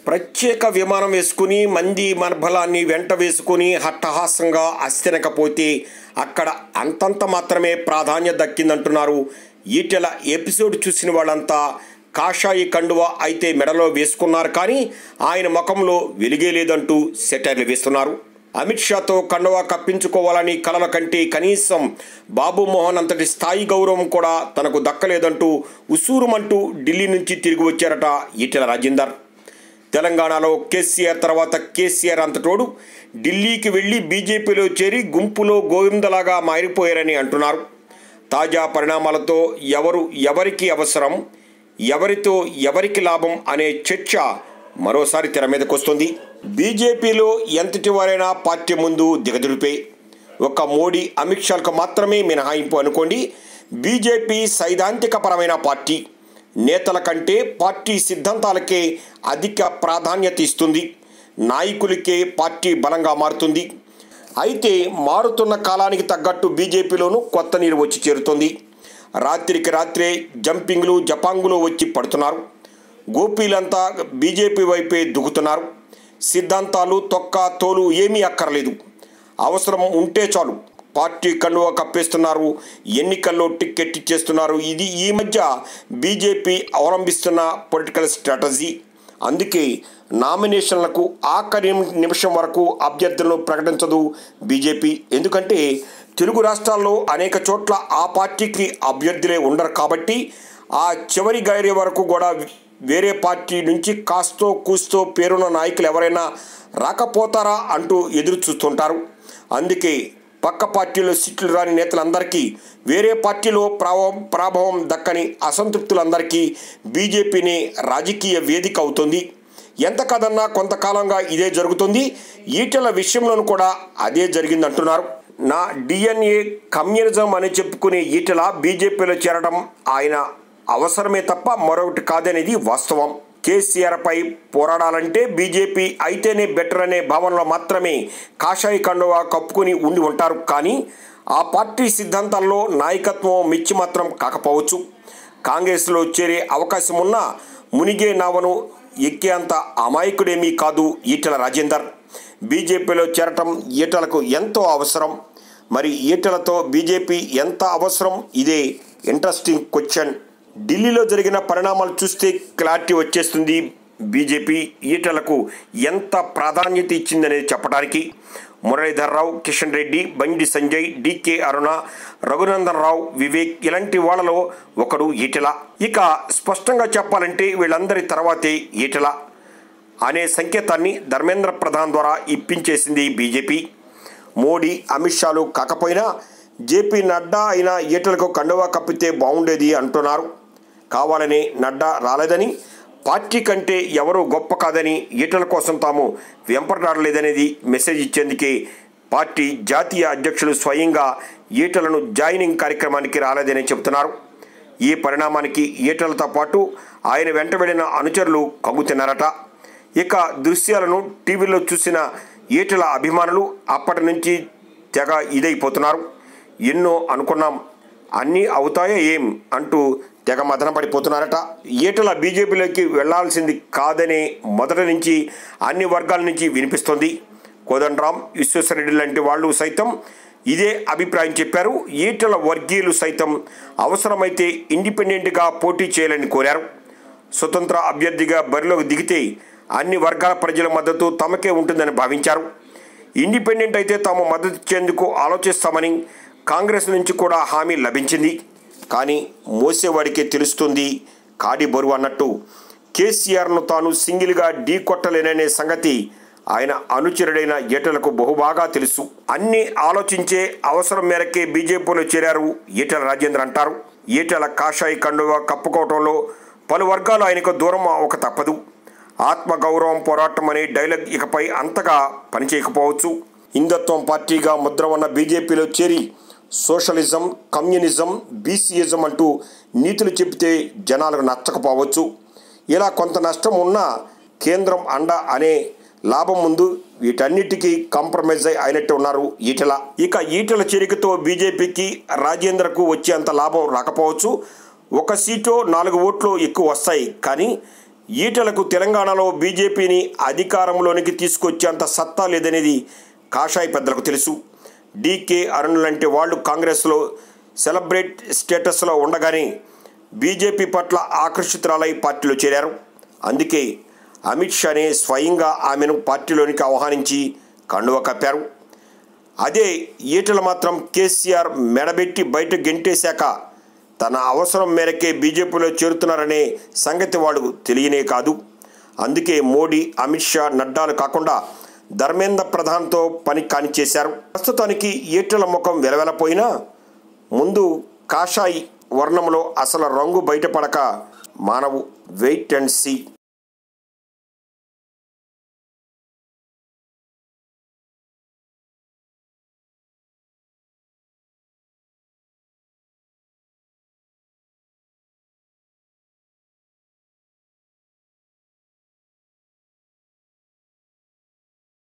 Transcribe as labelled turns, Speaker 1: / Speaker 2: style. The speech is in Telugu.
Speaker 1: ప్రత్యేక విమానం వేసుకుని మంది మర్బలాన్ని వెంట వేసుకుని హట్టహాసంగా అస్థిరకపోతే అక్కడ అంతంత మాత్రమే ప్రాధాన్యత దక్కిందంటున్నారు ఈటెల ఎపిసోడ్ చూసిన వాళ్ళంతా కాషాయి కండువ అయితే మెడలో వేసుకున్నారు కానీ ఆయన ముఖంలో వెలిగే లేదంటూ సెటైర్లు వేస్తున్నారు అమిత్ షాతో కండువా కప్పించుకోవాలని కలల కంటే కనీసం బాబు మోహన్ అంతటి స్థాయి గౌరవం కూడా తనకు దక్కలేదంటూ ఉసూరుమంటూ ఢిల్లీ నుంచి తిరిగి వచ్చారట ఈటెల రాజేందర్ తెలంగాణలో కేసీఆర్ తర్వాత కేసీఆర్ అంతటోడు ఢిల్లీకి వెళ్ళి బీజేపీలో చేరి గుంపులో గోవిందలాగా మారిపోయారని అంటున్నారు తాజా పరిణామాలతో ఎవరు ఎవరికి అవసరం ఎవరితో ఎవరికి లాభం అనే చర్చ మరోసారి తెర మీదకొస్తుంది బీజేపీలో ఎంతటి వారైనా పార్టీ ముందు దిగదుడిపే ఒక మోడీ అమిత్ షాలకు మాత్రమే మినహాయింపు అనుకోండి బీజేపీ సైద్ధాంతికపరమైన పార్టీ నేతల కంటే పార్టీ సిద్ధాంతాలకే అధిక ప్రాధాన్యత ఇస్తుంది నాయకులకే పార్టీ బలంగా మారుతుంది అయితే మారుతున్న కాలానికి తగ్గట్టు బీజేపీలోనూ కొత్త నీరు వచ్చి చేరుతుంది రాత్రికి రాత్రే జంపింగ్లు జపాంగులు వచ్చి పడుతున్నారు గోపీలంతా బీజేపీ వైపే దుగుతున్నారు సిద్ధాంతాలు తొక్క తోలు ఏమీ అక్కర్లేదు అవసరం ఉంటే చాలు పార్టీ కండువ కప్పేస్తున్నారు ఎన్నికల్లో టిక్కెట్ ఇచ్చేస్తున్నారు ఇది ఈ మధ్య బీజేపీ అవలంబిస్తున్న పొలిటికల్ స్ట్రాటజీ అందుకే నామినేషన్లకు ఆఖరి నిమిషం వరకు అభ్యర్థులను ప్రకటించదు బీజేపీ ఎందుకంటే తెలుగు రాష్ట్రాల్లో అనేక చోట్ల ఆ పార్టీకి అభ్యర్థులే ఉండరు కాబట్టి ఆ చివరి గైరే వరకు కూడా వేరే పార్టీ నుంచి కాస్తో కూస్తో పేరున్న నాయకులు ఎవరైనా రాకపోతారా అంటూ ఎదురు చూస్తుంటారు అందుకే పక్క పార్టీలో సీట్లు రాని నేతలందరికీ వేరే పార్టీలో ప్రాభవం ప్రాభవం దక్కని అసంతృప్తులందరికీ బీజేపీని రాజకీయ వేదిక అవుతుంది ఎంత కాదన్నా కొంతకాలంగా ఇదే జరుగుతుంది ఈటెల విషయంలోనూ కూడా అదే జరిగిందంటున్నారు నా డిఎన్ఏ కమ్యూనిజం అని చెప్పుకునే ఈటెల బీజేపీలో చేరడం ఆయన అవసరమే తప్ప మరొకటి కాదనేది వాస్తవం కేసీఆర్పై పోరాడాలంటే బీజేపీ అయితేనే బెటర్ అనే భావనలో మాత్రమే కాషాయి కండువా కప్పుకుని ఉండి ఉంటారు కానీ ఆ పార్టీ సిద్ధాంతాల్లో నాయకత్వం మిచ్చి మాత్రం కాకపోవచ్చు కాంగ్రెస్లో చేరే అవకాశం ఉన్నా మునిగే నావను ఎక్కేంత అమాయకుడేమీ కాదు ఈటెల రాజేందర్ బీజేపీలో చేరటం ఈటలకు ఎంతో అవసరం మరి ఈటలతో బీజేపీ ఎంత అవసరం ఇదే ఇంట్రెస్టింగ్ క్వశ్చన్ ఢిల్లీలో జరిగిన పరిణామాలు చూస్తే క్లారిటీ వచ్చేస్తుంది బీజేపీ ఈటలకు ఎంత ప్రాధాన్యత ఇచ్చిందనేది చెప్పడానికి మురళీధర్ రావు కిషన్ రెడ్డి బండి సంజయ్ డికే అరుణ రఘునందన్ రావు వివేక్ ఇలాంటి వాళ్ళలో ఒకడు ఈటెల ఇక స్పష్టంగా చెప్పాలంటే వీళ్ళందరి తర్వాతే ఈటెల అనే సంకేతాన్ని ధర్మేంద్ర ప్రధాన్ ద్వారా ఇప్పించేసింది బీజేపీ మోడీ అమిత్ షాలు కాకపోయినా జేపీ నడ్డా అయినా ఈటలకు కండువా కప్పితే బాగుండేది అంటున్నారు కావాలని నడ్డా రాలేదని పార్టీ కంటే ఎవరు గొప్ప కాదని ఈటల కోసం తాము వెంపటాడలేదనేది మెసేజ్ ఇచ్చేందుకే పార్టీ జాతీయ అధ్యక్షులు స్వయంగా ఈటలను జాయినింగ్ కార్యక్రమానికి రాలేదని చెబుతున్నారు ఈ పరిణామానికి ఈటలతో పాటు ఆయన వెంట వెళ్ళిన అనుచరులు కంగుతిన్నారట ఇక దృశ్యాలను టీవీలో చూసిన ఈటల అభిమానులు అప్పటి నుంచి తెగ ఇదైపోతున్నారు ఎన్నో అనుకున్నాం అన్నీ అవుతాయో ఏం అంటూ తెగ మదన పడిపోతున్నారట ఈటల బీజేపీలోకి వెళ్లాల్సింది కాదనే మొదటి నుంచి అన్ని వర్గాల నుంచి వినిపిస్తోంది కోదండరాం విశ్వేశ్వరరెడ్డి లాంటి వాళ్ళు సైతం ఇదే అభిప్రాయం చెప్పారు ఈటల వర్గీయులు సైతం అవసరమైతే ఇండిపెండెంట్గా పోటీ చేయాలని కోరారు స్వతంత్ర అభ్యర్థిగా బరిలోకి దిగితే అన్ని వర్గాల ప్రజల మద్దతు తమకే ఉంటుందని భావించారు ఇండిపెండెంట్ అయితే తాము మద్దతు ఇచ్చేందుకు ఆలోచిస్తామని కాంగ్రెస్ నుంచి కూడా హామీ లభించింది కానీ మోసేవాడికే తెలుస్తుంది కాడి బరువు అన్నట్టు కేసీఆర్ను తాను సింగిల్గా ఢీ కొట్టలేననే సంగతి ఆయన అనుచరుడైన ఈటలకు బహుబాగా తెలుసు అన్ని ఆలోచించే అవసరం మేరకే బీజేపీలో చేరారు ఈటల రాజేంద్ర అంటారు ఈటల కాషాయి కండువ కప్పుకోవటంలో పలు వర్గాలు ఆయనకు దూరం ఒక తప్పదు ఆత్మగౌరవం పోరాటం అనే డైలాగ్ ఇకపై అంతగా పనిచేయకపోవచ్చు హిందుత్వం పార్టీగా ముద్ర ఉన్న బీజేపీలో చేరి సోషలిజం కమ్యూనిజం బీసీయిజం అంటూ నీతులు చెబితే జనాలకు నచ్చకపోవచ్చు ఇలా కొంత నష్టం ఉన్నా కేంద్రం అండ అనే లాభం ముందు వీటన్నిటికీ కాంప్రమైజ్ అయి అయినట్టు ఉన్నారు ఈటెల ఇక ఈటెల చేరికతో బీజేపీకి రాజేంద్రకు వచ్చేంత లాభం రాకపోవచ్చు ఒక సీటు నాలుగు ఓట్లు ఎక్కువ వస్తాయి కానీ ఈటలకు తెలంగాణలో బీజేపీని అధికారంలోనికి తీసుకొచ్చేంత సత్తా లేదనేది కాషాయ పెద్దలకు తెలుసు డీకే అరుణ్ లాంటి వాళ్ళు కాంగ్రెస్లో సెలబ్రేట్ స్టేటస్లో ఉండగానే బీజేపీ పట్ల ఆకర్షితురాలై పార్టీలో చేరారు అందుకే అమిత్ షానే స్వయంగా ఆమెను పార్టీలోనికి ఆహ్వానించి కండువ కప్పారు అదే ఈటలు మాత్రం కేసీఆర్ మెడబెట్టి బయట గెంటేశాక తన అవసరం మేరకే బీజేపీలో చేరుతున్నారనే సంగతి వాడు తెలియనే కాదు అందుకే మోడీ అమిత్ షా నడ్డాలు కాకుండా ధర్మేంద్ర ప్రధాన్తో పని కానిచ్చేశారు ప్రస్తుతానికి ఈటల ముఖం వెలవెలపోయినా ముందు కాషాయి వర్ణంలో అసలు రంగు బయటపడక మానవు వెయిట్ అండ్ సీ